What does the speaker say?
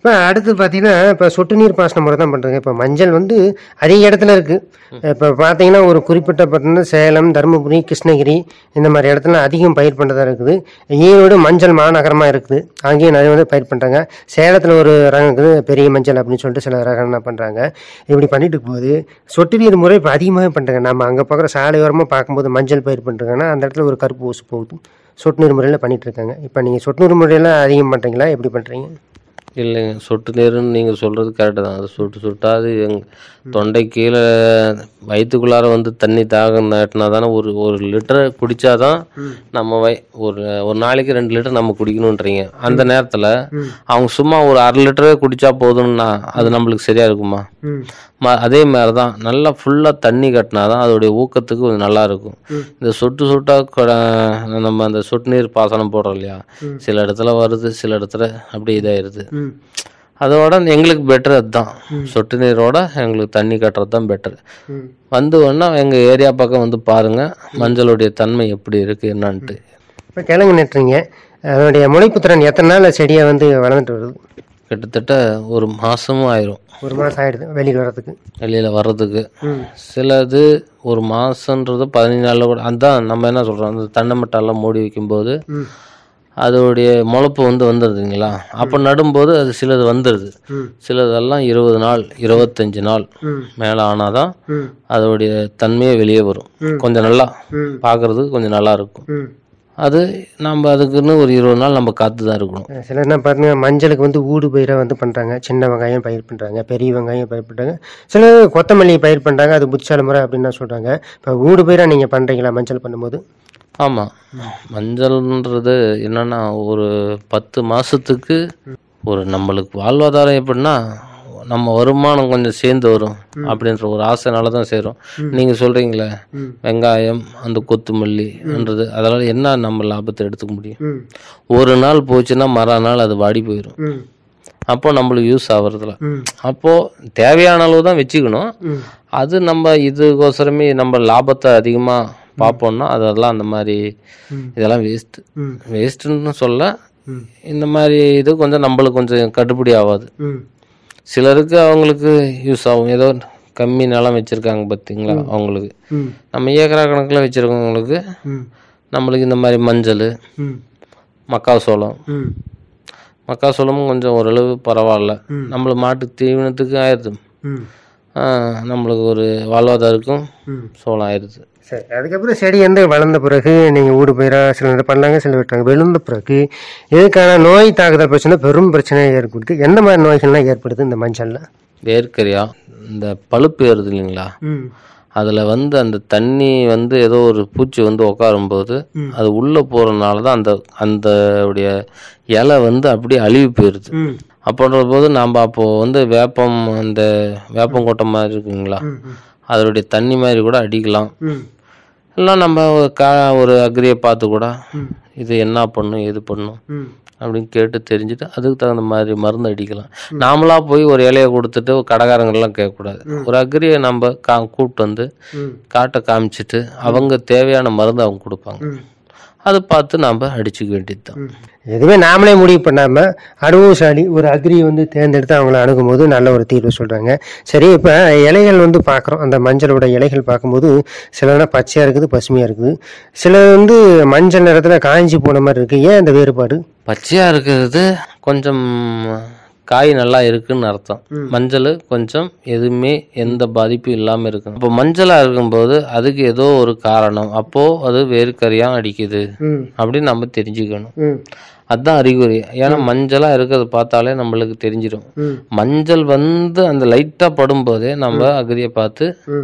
இப்போ அடுத்து பார்த்தீங்கன்னா இப்போ சொட்டு நீர் பாசன முறை தான் பண்ணுறாங்க இப்போ மஞ்சள் வந்து அதிக இடத்துல இருக்குது இப்போ பார்த்தீங்கன்னா ஒரு குறிப்பிட்ட பார்த்தீங்கன்னா சேலம் தருமபுரி கிருஷ்ணகிரி இந்த மாதிரி இடத்துல அதிகம் பயிர் பண்ணுறதா இருக்குது ஈரோடு மஞ்சள் மாநகரமாக இருக்குது அங்கேயும் நிறைய வந்து பயிர் பண்ணுறாங்க சேலத்தில் ஒரு ரகம் இருக்குது பெரிய மஞ்சள் அப்படின்னு சொல்லிட்டு சில ரகம்லாம் பண்ணுறாங்க இப்படி பண்ணிட்டு போகுது சொட்டு நீர் முறை இப்போ அதிகமாகவே பண்ணுறாங்க நம்ம அங்கே பார்க்குற சாலையோரமாக பார்க்கும்போது மஞ்சள் பயிர் பண்ணுறாங்கன்னா அந்த இடத்துல ஒரு கருப்பு ஊசு போகுது சொட்டு நீர் முறையில் பண்ணிட்டு இருக்காங்க இப்போ நீங்கள் சொட்டு நீர் முறையில் அதிகம் பண்ணுறீங்களா எப்படி பண்ணுறீங்க இல்லைங்க சொட்டு நீருன்னு நீங்கள் சொல்கிறது கரெக்டு தான் அது சொட்டு சொட்டா அது எங் தொண்டை கீழே வயிற்றுக்குள்ளார வந்து தண்ணி தாகம் நாட்டினா தானே ஒரு ஒரு லிட்டரை குடித்தாதான் நம்ம வய ஒரு ஒரு நாளைக்கு ரெண்டு லிட்டர் நம்ம குடிக்கணுன்றீங்க அந்த நேரத்தில் அவங்க சும்மா ஒரு அரை லிட்டரே குடித்தா போதும்னா அது நம்மளுக்கு சரியாக இருக்குமா ம அதே மாதிரி தான் நல்லா ஃபுல்லாக தண்ணி கட்டினா தான் அதோடைய ஊக்கத்துக்கு கொஞ்சம் நல்லா இருக்கும் இந்த சொட்டு சொட்டாக நம்ம அந்த சொட்டு நீர் பாசனம் போடுறோம் இல்லையா சில இடத்துல வருது சில இடத்துல அப்படியே இதாயிருது அதோட எங்களுக்கு பெட்டர் அதுதான் சொட்டு நீரோட எங்களுக்கு தண்ணி கட்டுறது தான் பெட்டர் வந்து வேணா எங்கள் ஏரியா பக்கம் வந்து பாருங்கள் மஞ்சளுடைய தன்மை எப்படி இருக்குது என்னன்ட்டு இப்போ கிழங்கு நட்டுறீங்க அதனுடைய முளைப்பு திறன் எத்தனை நாள் செடியாக வந்து வளர்ந்துட்டு வருது கிட்டத்தட்ட ஒரு மாதமும் ஆயிரும் ஒரு மாதம் ஆயிடுது வெளியில் வர்றதுக்கு வெளியில் வர்றதுக்கு சிலது ஒரு மாதன்றது பதினஞ்சு நாளில் கூட அதான் நம்ம என்ன சொல்கிறோம் அந்த தென்னை மட்டெல்லாம் மூடி வைக்கும்போது அதோடைய முளைப்பு வந்து வந்துடுதுங்களா அப்போ நடும்போது அது சிலது வந்துடுது சிலதெல்லாம் இருபது நாள் இருபத்தஞ்சு நாள் மேலே ஆனால் தான் அதோடைய தன்மையே வெளியே வரும் கொஞ்சம் நல்லா பார்க்குறதுக்கு கொஞ்சம் நல்லா இருக்கும் அது நம்ம அதுக்குன்னு ஒரு இருபது நாள் நம்ம காத்து தான் இருக்கணும் சில என்ன பார்த்தீங்கன்னா மஞ்சளுக்கு வந்து ஊடு பயிராக வந்து பண்ணுறாங்க சின்ன வெங்காயம் பயிர் பண்ணுறாங்க பெரிய வெங்காயம் பயிர் பண்ணுறாங்க சில கொத்தமல்லி பயிர் பண்ணுறாங்க அது புத்திசாலி முறை அப்படின்னு தான் சொல்கிறாங்க இப்போ ஊடு பயிராக நீங்கள் பண்ணுறீங்களா மஞ்சள் பண்ணும்போது ஆமாம் மஞ்சள்ன்றது என்னன்னா ஒரு பத்து மாதத்துக்கு ஒரு நம்மளுக்கு வாழ்வாதாரம் எப்படின்னா நம்ம வருமானம் கொஞ்சம் சேர்ந்து வரும் அப்படின்ற ஒரு ஆசைனால தான் சேரும் நீங்கள் சொல்கிறீங்களே வெங்காயம் அந்த கொத்துமல்லின்றது அதனால் என்ன நம்ம லாபத்தை எடுத்துக்க முடியும் ஒரு நாள் போச்சுன்னா மறுநாள் அது வாடி போயிடும் அப்போ நம்மளுக்கு யூஸ் ஆகுறதுல அப்போ தேவையான அளவு தான் வச்சுக்கணும் அது நம்ம இதுக்கோசரமே நம்ம லாபத்தை அதிகமாக பார்ப்போம்னா அதெல்லாம் அந்த மாதிரி இதெல்லாம் வேஸ்ட் வேஸ்ட்டுன்னு சொல்ல இந்த மாதிரி இது கொஞ்சம் நம்மளுக்கு கொஞ்சம் கட்டுப்படி ஆகாது சிலருக்கு அவங்களுக்கு யூஸ் ஆகும் ஏதோ கம்மி நிலம் வச்சுருக்காங்க பார்த்தீங்களா அவங்களுக்கு நம்ம ஏக்கரா கணக்கில் வச்சுருக்கவங்களுக்கு நம்மளுக்கு இந்த மாதிரி மஞ்சள் மக்காசோளம் மக்காசோளமும் கொஞ்சம் ஓரளவு பரவாயில்ல நம்மள மாட்டு தீவனத்துக்கு ஆயிடுது ஆ, நம்மளுக்கு ஒரு வாழ்வாதாரத்துக்கும் சோளம் ஆயிடுது சரி அதுக்கப்புறம் செடி வந்து வளர்ந்த பிறகு நீங்கள் ஊடு பயிராக சில இது பண்ணாங்க சில விட்டாங்க விழுந்த பிறகு இதுக்கான நோய் தாக்குதல் பிரச்சனை பெரும் பிரச்சனை ஏற்படுது எந்த மாதிரி நோய்கள்லாம் ஏற்படுது இந்த மஞ்சளில் வேர்க்கரியா இந்த பழுப்பு ஏறுது இல்லைங்களா அதில் வந்து அந்த தண்ணி வந்து ஏதோ ஒரு பூச்சி வந்து உட்காரும்போது அது உள்ளே போகிறனால தான் அந்த அந்த உடைய இலை வந்து அப்படியே அழுகி போயிடுது அப்படின்ற போது நாம் அப்போது வந்து வேப்பம் அந்த வேப்பங்கொட்டை மாதிரி இருக்குங்களா அதனுடைய தண்ணி மாதிரி கூட அடிக்கலாம் இல்லை நம்ம ஒரு கா ஒரு அக்ரியை பார்த்து கூட இது என்ன பண்ணும் எது பண்ணும் அப்படின்னு கேட்டு தெரிஞ்சுட்டு அதுக்கு தகுந்த மாதிரி மருந்து அடிக்கலாம் நாமளா போய் ஒரு இலையை கொடுத்துட்டு கடைக்காரங்கெல்லாம் கேட்கக்கூடாது ஒரு அக்ரியை நம்ம கா கூப்பிட்டு வந்து காட்டை காமிச்சிட்டு அவங்க தேவையான மருந்து அவங்க கொடுப்பாங்க அதை பார்த்து நாம் அடிச்சுக்க வேண்டியது தான் எதுவுமே நாமளே முடிவு பண்ணாமல் அனுபவசாலி ஒரு அக்ரியை வந்து தேர்ந்தெடுத்து அவங்கள அணுகும்போது நல்ல ஒரு தீர்வு சொல்கிறாங்க சரி இப்போ இலைகள் வந்து பார்க்குறோம் அந்த மஞ்சளோட இலைகள் பார்க்கும்போது சிலனா பச்சையாக இருக்குது பசுமையாக இருக்குது சில வந்து மஞ்சள் நிறத்தில் காஞ்சி போன மாதிரி இருக்குது ஏன் இந்த வேறுபாடு பச்சையாக இருக்கிறது கொஞ்சம் காய் நல்லா இருக்குன்னு அர்த்தம் மஞ்சள் கொஞ்சம் எதுவுமே எந்த பாதிப்பும் இல்லாமல் இருக்கணும் இப்போ மஞ்சளாக இருக்கும்போது அதுக்கு ஏதோ ஒரு காரணம் அப்போது அது வேர்க்கரியாக அடிக்குது அப்படின்னு நம்ம தெரிஞ்சுக்கணும் அதுதான் அறிகுறி ஏன்னா மஞ்சளாக இருக்கிறத பார்த்தாலே நம்மளுக்கு தெரிஞ்சிடும் மஞ்சள் வந்து அந்த லைட்டாக படும்போதே நம்ம அகதியை பார்த்து